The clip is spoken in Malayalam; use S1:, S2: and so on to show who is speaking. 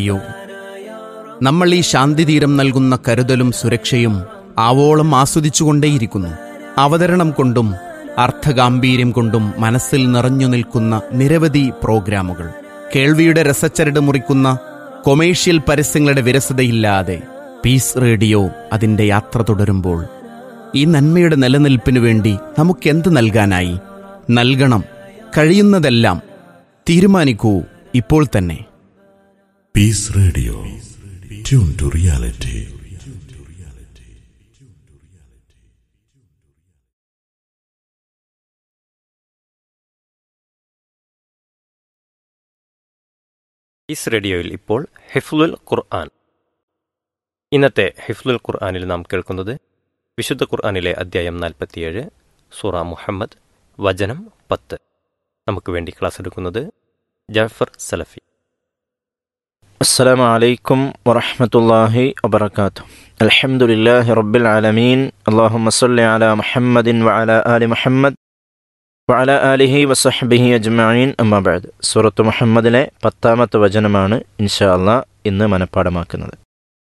S1: അയ്യോ നമ്മൾ ഈ ശാന്തിതീരം നൽകുന്ന കരുതലും സുരക്ഷയും ആവോളം ആസ്വദിച്ചുകൊണ്ടേയിരിക്കുന്നു അവതരണം കൊണ്ടും അർത്ഥഗാംഭീര്യം കൊണ്ടും മനസ്സിൽ നിറഞ്ഞു നിൽക്കുന്ന നിരവധി പ്രോഗ്രാമുകൾ കേൾവിയുടെ രസച്ചരട് മുറിക്കുന്ന കൊമേഴ്ഷ്യൽ പരസ്യങ്ങളുടെ വിരസതയില്ലാതെ പീസ് റേഡിയോ അതിന്റെ യാത്ര തുടരുമ്പോൾ ഈ നന്മയുടെ നിലനിൽപ്പിനു വേണ്ടി നമുക്കെന്ത് നൽകാനായി നൽകണം കഴിയുന്നതെല്ലാം തീരുമാനിക്കൂ ഇപ്പോൾ തന്നെ
S2: Peace Radio. Tune to reality.
S3: ഈസ് റേഡിയോയിൽ ഇപ്പോൾ ഹിഫ്ലുൽ ഖുർആൻ ഇന്നത്തെ ഹിഫ്ലുൽ ഖുർആനിൽ നാം കേൾക്കുന്നത് വിശുദ്ധ ഖുർആനിലെ അദ്ധ്യായം നാൽപ്പത്തിയേഴ് സൂറ മുഹമ്മദ് വചനം പത്ത് നമുക്ക് വേണ്ടി ക്ലാസ് എടുക്കുന്നത് ജാഫർ സലഫി
S4: السلام عليكم ورحمة الله وبركاته الحمد لله رب العالمين اللهم صل على محمد وعلى آل محمد وعلى آله وصحبه أجمعين أما بعد സൂറത്ത് മുഹമ്മദിലെ പത്താമത്തെ വചനമാണ് ഇൻഷാ അള്ളാ ഇന്ന് മനഃപ്പാടമാക്കുന്നത്